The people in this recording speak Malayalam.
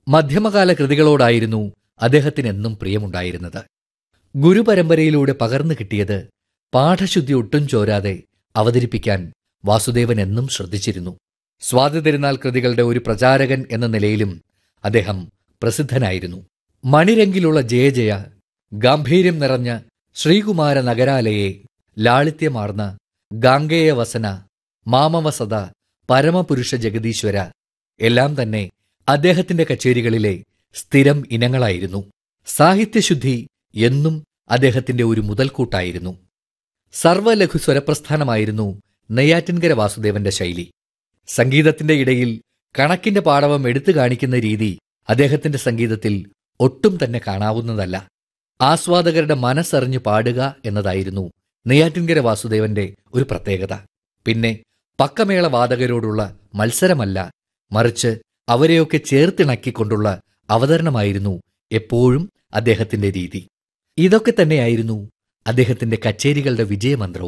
മധ്യമകാല കൃതികളോടായിരുന്നു അദ്ദേഹത്തിന് എന്നും പ്രിയമുണ്ടായിരുന്നത് ഗുരുപരമ്പരയിലൂടെ പകർന്നു കിട്ടിയത് പാഠശുദ്ധി ഒട്ടും ചോരാതെ അവതരിപ്പിക്കാൻ വാസുദേവൻ എന്നും ശ്രദ്ധിച്ചിരുന്നു സ്വാതിതിരുനാൾ കൃതികളുടെ ഒരു പ്രചാരകൻ എന്ന നിലയിലും അദ്ദേഹം പ്രസിദ്ധനായിരുന്നു മണിരംഗിലുള്ള ജയ ജയ ഗാംഭീര്യം നിറഞ്ഞ ശ്രീകുമാര നഗരാലയെ ലാളിത്യമാർന്ന ഗാംഗേയ വസന മാമവസത പരമപുരുഷ ജഗദീശ്വര എല്ലാം തന്നെ അദ്ദേഹത്തിന്റെ കച്ചേരികളിലെ സ്ഥിരം ഇനങ്ങളായിരുന്നു സാഹിത്യശുദ്ധി എന്നും അദ്ദേഹത്തിന്റെ ഒരു മുതൽക്കൂട്ടായിരുന്നു സർവലഘു സ്വരപ്രസ്ഥാനമായിരുന്നു നെയ്യാറ്റിൻകര വാസുദേവന്റെ ശൈലി സംഗീതത്തിന്റെ ഇടയിൽ കണക്കിന്റെ പാടവം എടുത്തു കാണിക്കുന്ന രീതി അദ്ദേഹത്തിന്റെ സംഗീതത്തിൽ ഒട്ടും തന്നെ കാണാവുന്നതല്ല ആസ്വാദകരുടെ മനസ്സറിഞ്ഞു പാടുക എന്നതായിരുന്നു നെയ്യാറ്റിൻകര വാസുദേവന്റെ ഒരു പ്രത്യേകത പിന്നെ പക്കമേള വാദകരോടുള്ള മത്സരമല്ല മറിച്ച് അവരെയൊക്കെ ചേർത്തിണക്കിക്കൊണ്ടുള്ള അവതരണമായിരുന്നു എപ്പോഴും അദ്ദേഹത്തിന്റെ രീതി ഇതൊക്കെ തന്നെയായിരുന്നു അദ്ദേഹത്തിന്റെ കച്ചേരികളുടെ വിജയമന്ത്രവും